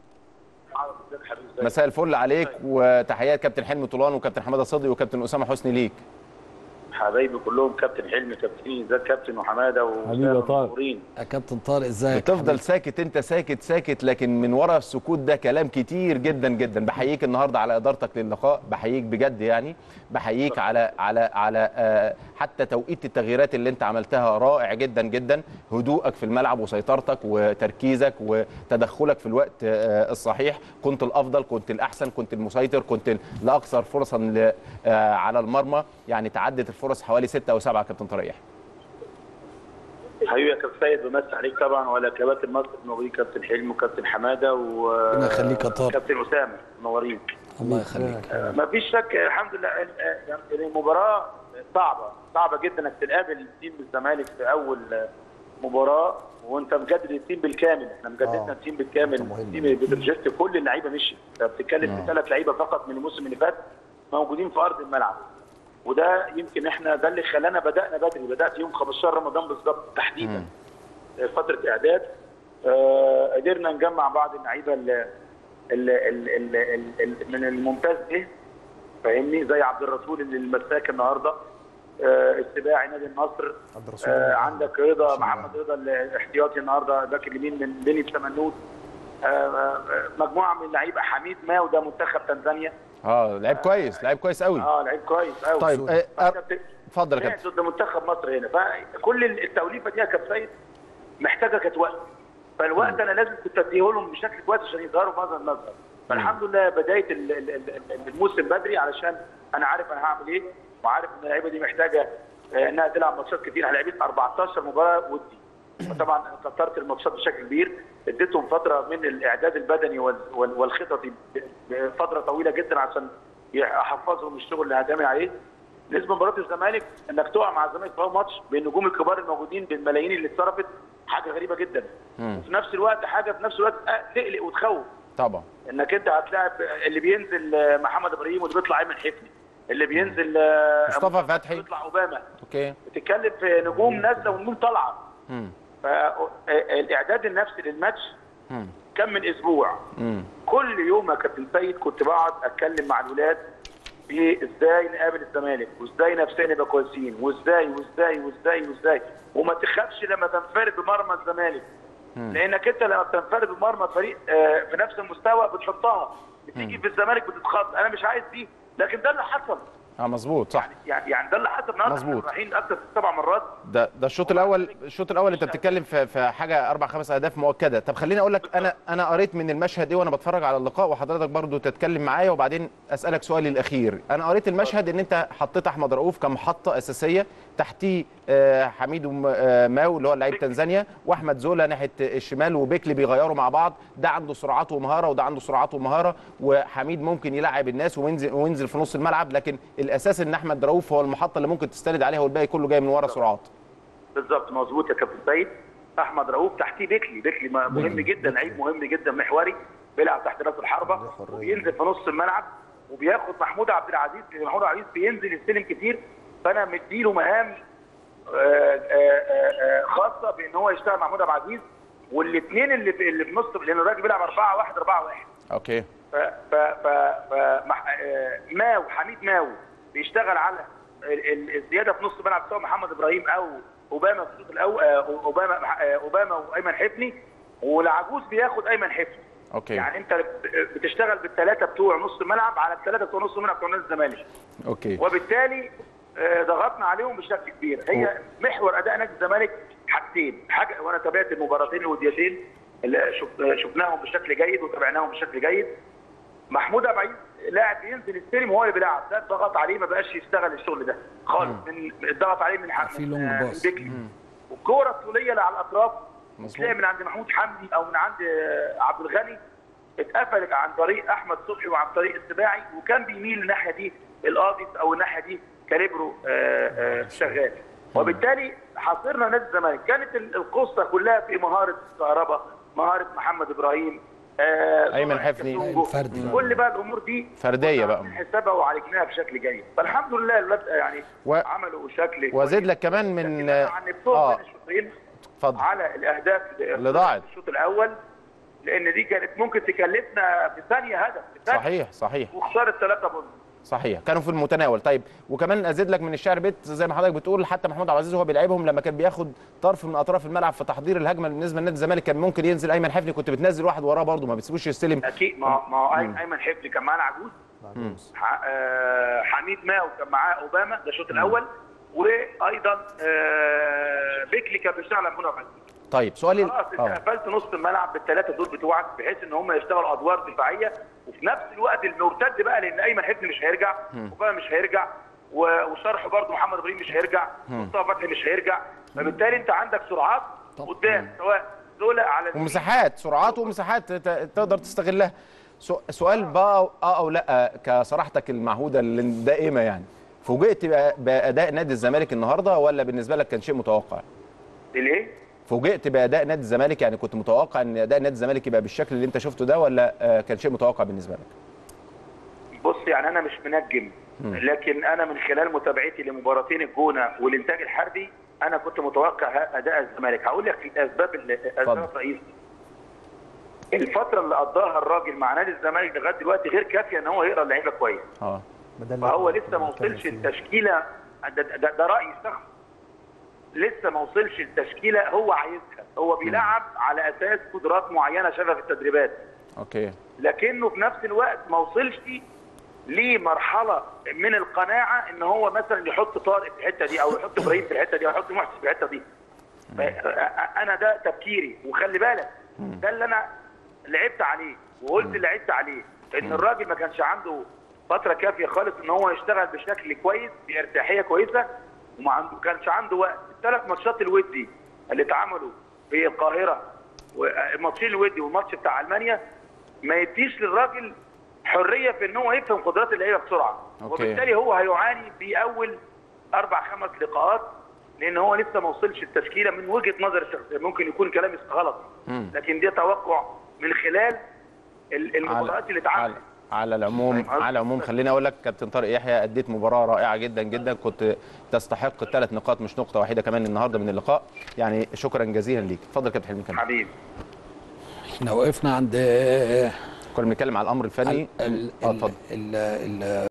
مساء الفل عليك وتحيات كابتن حلمي طولان وكابتن حماده صدقي وكابتن اسامه حسني ليك حبايبي كلهم كابتن حلمي كابتن ازيك كابتن وحماده حبيبي يا طارق. ومنورين. يا كابتن طارق ازيك بتفضل ساكت انت ساكت ساكت لكن من ورا السكوت ده كلام كتير جدا جدا بحييك النهارده على ادارتك للقاء بحييك بجد يعني بحييك على على على آه، حتى توقيت التغييرات اللي انت عملتها رائع جدا جدا هدوءك في الملعب وسيطرتك وتركيزك وتدخلك في الوقت آه، الصحيح كنت الافضل كنت الاحسن كنت المسيطر كنت الاكثر فرصا ل- آه، على المرمى يعني تعدت الفرص حوالي ستة او سبعة كابتن طارق يحيى حبيبي يا كابتن سيد بمسي عليك طبعا ولا كباتن مصر منورين كابتن حلمي وكابتن حماده و ربنا يخليك يا طارق. كابتن اسامه منورين الله يخليك ما فيش شك الحمد لله ال- يعني المباراه صعبه صعبه جدا انك تقابل تيم الزمالك في اول مباراه وانت مجدد التيم بالكامل احنا مجددنا آه. التيم بالكامل نقطة مهمة. التيم بترجست كل اللعيبه مشي انت بتتكلم في ثلاث لعيبه فقط من الموسم اللي فات موجودين في ارض الملعب وده يمكن احنا ده اللي خلانا بدانا بدري بدات يوم 15 رمضان بالظبط تحديدا فتره اعداد آه، قدرنا نجمع بعض اللعيبه ال- ال- ال- ال- ال- ال- من الممتاز ده فاهمني زي عبد الرسول اللي المساك النهارده آه، السباعي نادي النصر عبد الرسول آه، عندك رضا محمد رضا الاحتياطي النهارده باك اليمين من بني السمنود آه، آه، مجموعه من اللعيبه حميد ماو ده منتخب تنزانيا اه لعيب كويس لعيب كويس قوي اه لعيب كويس قوي طيب آه، آه، اتفضل يا لعب كابتن ضد منتخب مصر هنا فكل التوليفه دي يا كابتن سيد محتاجه كانت وقت فالوقت انا لازم كنت اديه لهم بشكل كويس عشان يظهروا بهذا المظهر فالحمد لله بدايه ال- ال- ال- الموسم بدري علشان انا عارف انا هعمل ايه وعارف ان اللعيبه دي محتاجه آه، انها تلعب ماتشات كتير انا لعبت 14 مباراه ودي وطبعا انا كترت الماتشات بشكل كبير اديتهم فتره من الاعداد البدني وال- وال- والخططي فتره طويله جدا عشان احفظهم الشغل اللي هتعمل عليه بالنسبه لمباراه الزمالك انك تقع مع الزمالك في أول ماتش بالنجوم الكبار الموجودين بالملايين اللي اتصرفت حاجه غريبه جدا وفي نفس الوقت حاجه في نفس الوقت آه، تقلق وتخوف طبعا انك انت هتلاعب اللي بينزل آه، محمد ابراهيم واللي بيطلع ايمن حفني اللي بينزل آه، مصطفى فتحي. بيطلع اوباما اوكي بتتكلم في نجوم نازله ونجوم طالعه مم. فالاعداد النفسي للماتش مم. كان من اسبوع مم. كل يوم يا كابتن سيد كنت بقعد اتكلم مع الولاد في ازاي نقابل الزمالك وازاي نفسنا نبقى كويسين وازاي وازاي وازاي وازاي وما تخافش لما تنفرد بمرمى الزمالك لانك انت لما بتنفرد بمرمى فريق آه، في نفس المستوى بتحطها بتيجي في الزمالك بتتخض انا مش عايز دي لكن ده اللي حصل اه مظبوط صح يعني يعني ده اللي حصل النهارده مظبوط. احنا رايحين اكتر من سبع مرات ده ده الشوط الاول الشوط الاول انت بتتكلم في في حاجه اربع خمس اهداف مؤكده طب خليني اقول لك انا انا قريت من المشهد ايه وانا بتفرج على اللقاء وحضرتك برضو تتكلم معايا وبعدين اسالك سؤالي الاخير انا قريت المشهد ان انت حطيت احمد رؤوف كمحطه اساسيه تحتيه آه، حميد وم- آه، ماو اللي هو لعيب تنزانيا واحمد زولا ناحيه الشمال وبيكلي بيغيروا مع بعض ده عنده سرعات ومهاره وده عنده سرعات ومهاره وحميد ممكن يلعب الناس وينزل وينزل في نص الملعب لكن الاساس ان احمد رؤوف هو المحطه اللي ممكن تستند عليها والباقي كله جاي من ورا سرعات بالظبط مظبوط يا كابتن سيد احمد رؤوف تحتيه بيكلي بيكلي م- مهم جدا لعيب مهم جدا محوري بيلعب تحت راس الحربه وبينزل في نص الملعب وبياخد محمود عبد العزيز لأن محمود عبد العزيز بينزل يستلم كتير فانا مديله مهام آه، آه، آه، آه، خاصه بان هو يشتغل مع محمود عبد العزيز والاثنين اللي في اللي في نص لان الراجل بيلعب 4 1 4 1 اوكي ف ف ف ف مح- آه، ماو حميد ماو بيشتغل على ال- ال- الزياده في نص الملعب سواء محمد ابراهيم او اوباما في الشوط الاول آه، اوباما آه، اوباما وايمن حفني والعجوز بياخد ايمن حفني اوكي يعني انت بتشتغل بالثلاثه بتوع نص الملعب على الثلاثه بتوع نص الملعب بتوع نادي الزمالك اوكي وبالتالي آه، ضغطنا عليهم بشكل كبير هي محور اداء نادي الزمالك حاجتين حاجه وانا تابعت المباراتين الوديتين اللي شف- شفناهم بشكل جيد وتابعناهم بشكل جيد محمود ابو عيد لاعب ينزل يستلم وهو اللي بيلعب ده ضغط عليه ما بقاش يشتغل الشغل ده خالص من ضغط عليه من حق في لونج من باص. بيكلي والكوره الطوليه اللي على الاطراف مظبوط. تلاقي من عند محمود حمدي او من عند آه، عبد الغني اتقفلت عن طريق احمد صبحي وعن طريق السباعي وكان بيميل الناحيه دي القاضي او الناحيه دي كاليبرو آه، آه، شغال وبالتالي حاصرنا نادي الزمالك كانت ال- القصه كلها في مهاره كهربا مهاره محمد ابراهيم آه، أيمن سرعة حفني. كاسونجو. فردي. كل بقى الامور دي فردية كنا بقى. عاملين حسابها وعالجناها بشكل جيد فالحمد لله الولاد يعني و- عملوا شكل وازيد كويس. لك كمان من لكن أنا عن نفسهم اه بين الشوطين اتفضل على الاهداف اللي ضاعت. الشوط الاول لان دي كانت ممكن تكلفنا في ثانيه هدف في ثانية. صحيح صحيح وخساره ثلاثه بونت صحيح كانوا في المتناول طيب وكمان ازيد لك من الشعر بيت زي ما حضرتك بتقول حتى محمود عبد العزيز وهو بيلعبهم لما كان بياخد طرف من اطراف الملعب في تحضير الهجمه بالنسبه لنادي الزمالك كان ممكن ينزل ايمن حفني كنت بتنزل واحد وراه برضه ما بتسيبوش يستلم اكيد ما هو- ما هو أي- ايمن حفني كان معانا عجوز ح- آه، حميد ماو كان معاه اوباما ده الشوط الاول وايضا آه، بيكلي كان بيشتغل على منى عبد العزيز. طيب سؤالي خلاص انت اه قفلت نص الملعب بالثلاثه دول بتوعك بحيث ان هم يشتغلوا ادوار دفاعيه وفي نفس الوقت المرتد بقى لان ايمن حفني مش هيرجع اوباما مش هيرجع و- وشرح برضه محمد ابراهيم مش هيرجع مصطفى فتحي مش هيرجع فبالتالي انت عندك سرعات قدام سواء زولا على اليمين ومساحات سرعات ومساحات ت- تقدر تستغلها سو- سؤال بقى اه او لا كصراحتك المعهوده الدائمه يعني فوجئت بأ- باداء نادي الزمالك النهارده ولا بالنسبه لك كان شيء متوقع؟ ليه؟ فوجئت باداء نادي الزمالك يعني كنت متوقع ان اداء نادي الزمالك يبقى بالشكل اللي انت شفته ده ولا آه، كان شيء متوقع بالنسبه لك؟ بص يعني انا مش منجم لكن انا من خلال متابعتي لمباراتين الجونه والانتاج الحربي انا كنت متوقع ه- اداء الزمالك هقول لك الاسباب اللي الاسباب اتفضل. الرئيسيه الفتره اللي قضاها الراجل مع نادي الزمالك لغايه دلوقتي غير كافيه ان هو يقرا اللعيبه كويس اه فهو لسه ما وصلش التشكيله ده, ده, ده رايي الشخصي لسه ما وصلش التشكيله هو عايزها هو بيلعب على اساس قدرات معينه شافها في التدريبات اوكي لكنه في نفس الوقت ما وصلش لمرحله من القناعه ان هو مثلا يحط طارق في الحته دي او يحط ابراهيم في الحته دي او يحط محسن في الحته دي ف- انا ده تفكيري وخلي بالك ده اللي انا لعبت عليه وقلت اللي لعبت عليه ان الراجل ما كانش عنده فتره كافيه خالص ان هو يشتغل بشكل كويس بارتاحيه كويسه وما عنده كانش عنده وقت الثلاث ماتشات الودي اللي اتعملوا في القاهره والماتشين الودي والماتش بتاع المانيا ما يديش للراجل حريه في ان هو يفهم قدرات اللعيبه بسرعه أوكي. وبالتالي هو هيعاني في اول اربع خمس لقاءات لان هو لسه ما وصلش التشكيله من وجهه نظر الشخصيه ممكن يكون كلامي غلط لكن ده توقع من خلال ال- المباريات اللي على, اتعملت على العموم فاهم قصدي؟ على العموم خليني اقول لك كابتن طارق يحيى اديت مباراه رائعه جدا جدا كنت تستحق الثلاث نقاط مش نقطه واحده كمان النهارده من اللقاء يعني شكرا جزيلا ليك اتفضل كابتن حلمي كمل حبيبي احنا وقفنا عند آه، كنا بنتكلم على الامر الفني ال- اه ال- اتفضل ال- ال-